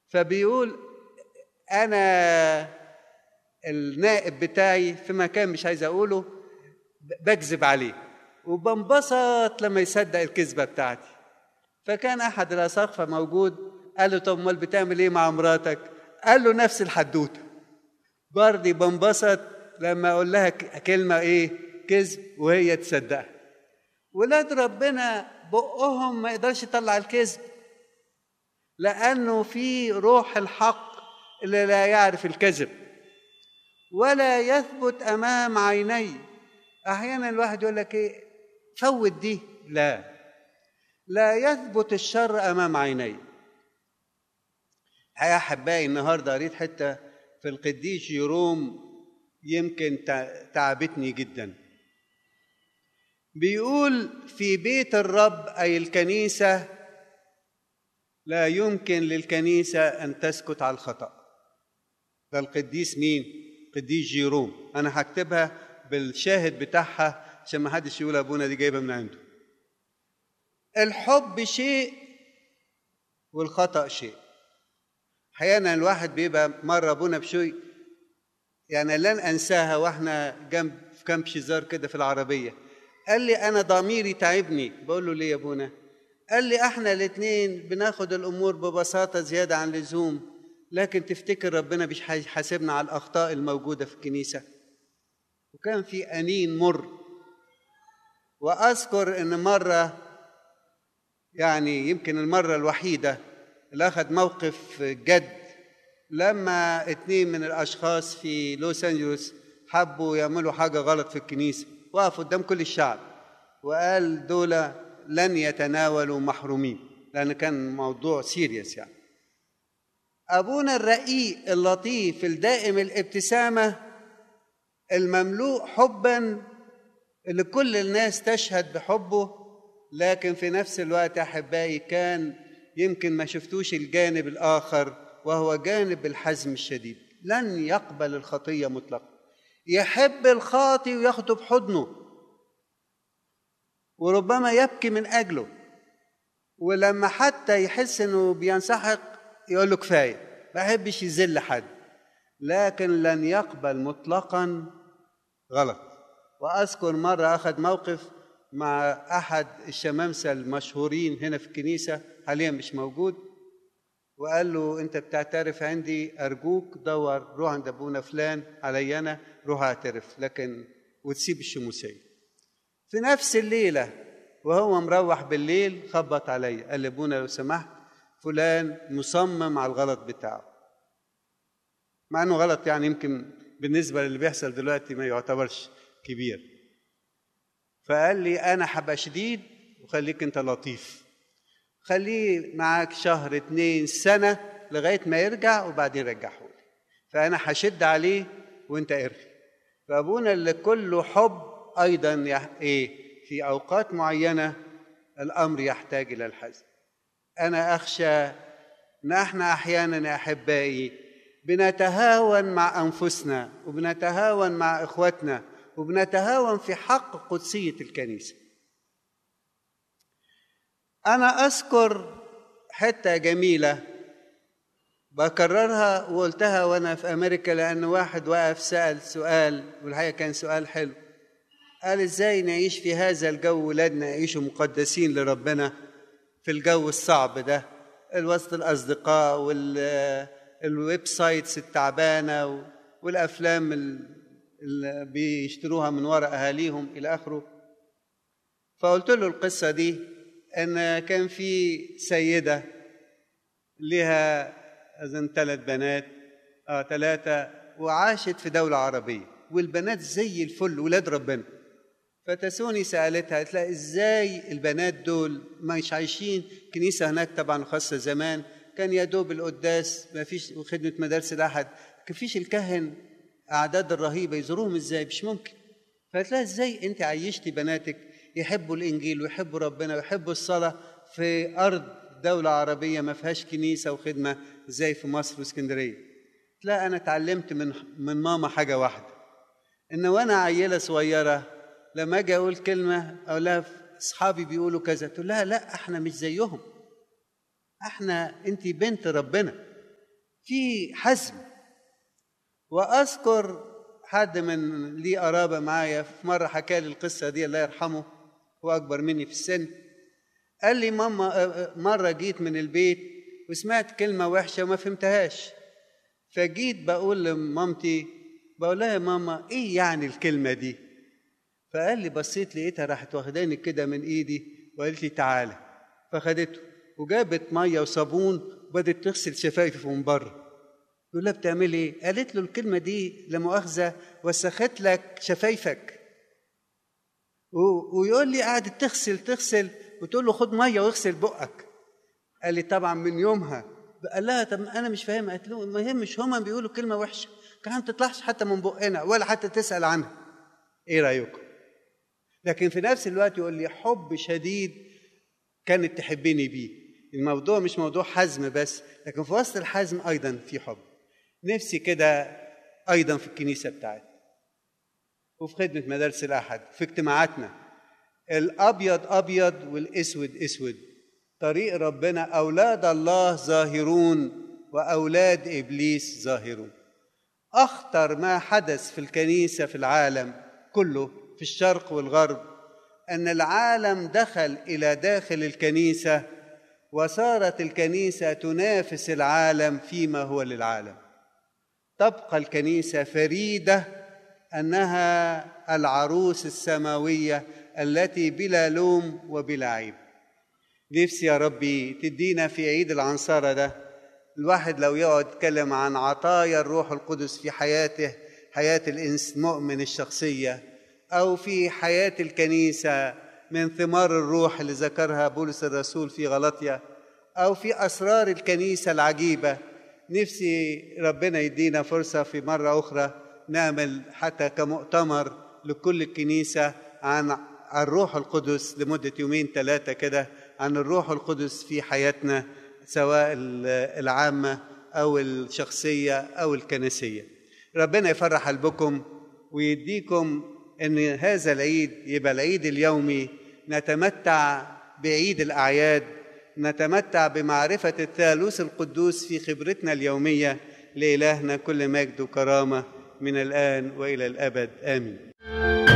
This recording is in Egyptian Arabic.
فبيقول انا النائب بتاعي في مكان مش عايز اقوله بكذب عليه وبنبسط لما يصدق الكذبه بتاعتي فكان احد الاساقفه موجود قال له طب امال بتعمل ايه مع مراتك قال له نفس الحدوته برضه بنبسط لما اقول لها كلمه ايه كذب وهي تصدقها ولاد ربنا بقهم ما يقدرش يطلع الكذب لانه في روح الحق اللي لا يعرف الكذب ولا يثبت امام عيني احيانا الواحد يقول لك ايه فوت دي لا لا يثبت الشر امام عيني يا احبائي النهارده قريت حته في القديس جيروم يمكن تعبتني جدا بيقول في بيت الرب اي الكنيسه لا يمكن للكنيسه ان تسكت على الخطا ده القديس مين قديس جيروم انا هكتبها بالشاهد بتاعها عشان ما حدش يقول ابونا دي جايبه من عنده الحب شيء والخطا شيء احيانا الواحد بيبقى مره ابونا بشوي يعني لن انساها واحنا جنب في كامب شيزار كده في العربيه قال لي انا ضميري تعبني بقول له ليه يا ابونا قال لي احنا الاثنين بناخد الامور ببساطه زياده عن اللزوم لكن تفتكر ربنا مش هيحاسبنا على الاخطاء الموجوده في الكنيسه وكان في انين مر واذكر ان مره يعني يمكن المره الوحيده اللي اخذ موقف جد لما اتنين من الاشخاص في لوس انجلوس حبوا يعملوا حاجه غلط في الكنيسه وقف قدام كل الشعب وقال دول لن يتناولوا محرومين لان كان موضوع سيريس يعني ابونا الرقيق اللطيف الدائم الابتسامه المملوء حبا اللي كل الناس تشهد بحبه لكن في نفس الوقت احبائي كان يمكن ما شفتوش الجانب الاخر وهو جانب الحزم الشديد لن يقبل الخطيه مطلقا يحب الخاطي وياخده بحضنه وربما يبكي من اجله ولما حتى يحس انه بينسحق يقول له كفايه ما يحبش يذل حد لكن لن يقبل مطلقا غلط واذكر مره اخذ موقف مع احد الشمامسه المشهورين هنا في الكنيسه حاليا مش موجود وقال له انت بتعترف عندي ارجوك دور روح عند ابونا فلان علي انا روح اعترف لكن وتسيب الشموسيه في نفس الليله وهو مروح بالليل خبط علي قال لي ابونا لو سمحت فلان مصمم على الغلط بتاعه مع انه غلط يعني يمكن بالنسبه للي بيحصل دلوقتي ما يعتبرش كبير فقال لي انا هبقى شديد وخليك انت لطيف خليه معاك شهر اتنين سنة لغاية ما يرجع وبعدين رجعه لي فأنا هشد عليه وأنت ارخي فأبونا اللي كله حب أيضا يح... إيه في أوقات معينة الأمر يحتاج إلى الحزم أنا أخشى إن إحنا أحيانا يا أحبائي بنتهاون مع أنفسنا وبنتهاون مع إخواتنا وبنتهاون في حق قدسية الكنيسة أنا أذكر حتة جميلة بكررها وقلتها وأنا في أمريكا لأن واحد وقف سأل سؤال والحقيقة كان سؤال حلو قال إزاي نعيش في هذا الجو ولادنا يعيشوا مقدسين لربنا في الجو الصعب ده وسط الأصدقاء والويب سايتس التعبانة والأفلام اللي بيشتروها من وراء أهاليهم إلى آخره فقلت له القصة دي ان كان في سيده لها اظن ثلاث بنات اه ثلاثه وعاشت في دوله عربيه والبنات زي الفل ولاد ربنا فتسوني سالتها قالت لها ازاي البنات دول مش عايشين كنيسه هناك طبعا خاصه زمان كان يا دوب القداس ما فيش خدمه مدارس الاحد ما فيش الكهن اعداد الرهيبه يزوروهم ازاي مش ممكن فقالت لها ازاي انت عيشتي بناتك يحبوا الانجيل ويحبوا ربنا ويحبوا الصلاه في ارض دوله عربيه ما فيهاش كنيسه وخدمه زي في مصر واسكندريه لا انا اتعلمت من من ماما حاجه واحده ان وانا عيله صغيره لما اجي اقول كلمه اقول لها اصحابي بيقولوا كذا تقول لها لا احنا مش زيهم احنا انت بنت ربنا في حزم واذكر حد من لي قرابه معايا في مره حكى لي القصه دي الله يرحمه هو اكبر مني في السن قال لي ماما مره جيت من البيت وسمعت كلمه وحشه وما فهمتهاش فجيت بقول لمامتي بقول لها يا ماما ايه يعني الكلمه دي فقال لي بصيت لقيتها راحت واخداني كده من ايدي وقالت لي تعالى فخدته وجابت ميه وصابون وبدت تغسل شفايفي من بره يقول لها بتعملي ايه؟ قالت له الكلمه دي لا مؤاخذه وسخت لك شفايفك ويقول لي قعدت تغسل تغسل وتقول له خد ميه واغسل بقك قال لي طبعا من يومها قال لها طب انا مش فاهم قالت له ما يهمش هما بيقولوا كلمه وحشه كمان تطلعش حتى من بقنا ولا حتى تسال عنها ايه رايكم لكن في نفس الوقت يقول لي حب شديد كانت تحبني بيه الموضوع مش موضوع حزم بس لكن في وسط الحزم ايضا في حب نفسي كده ايضا في الكنيسه بتاعتنا وفي خدمه مدارس الاحد في اجتماعاتنا الابيض ابيض والاسود اسود طريق ربنا اولاد الله ظاهرون واولاد ابليس ظاهرون اخطر ما حدث في الكنيسه في العالم كله في الشرق والغرب ان العالم دخل الى داخل الكنيسه وصارت الكنيسه تنافس العالم فيما هو للعالم تبقى الكنيسه فريده انها العروس السماويه التي بلا لوم وبلا عيب نفسي يا ربي تدينا في عيد العنصرة ده الواحد لو يقعد يتكلم عن عطايا الروح القدس في حياته حياة الإنس المؤمن الشخصية أو في حياة الكنيسة من ثمار الروح اللي ذكرها بولس الرسول في غلطية أو في أسرار الكنيسة العجيبة نفسي ربنا يدينا فرصة في مرة أخرى نعمل حتى كمؤتمر لكل الكنيسة عن الروح القدس لمدة يومين ثلاثة كده عن الروح القدس في حياتنا سواء العامة أو الشخصية أو الكنسية ربنا يفرح قلبكم ويديكم أن هذا العيد يبقى العيد اليومي نتمتع بعيد الأعياد نتمتع بمعرفة الثالوث القدوس في خبرتنا اليومية لإلهنا كل مجد وكرامة من الآن وإلى الأبد آمين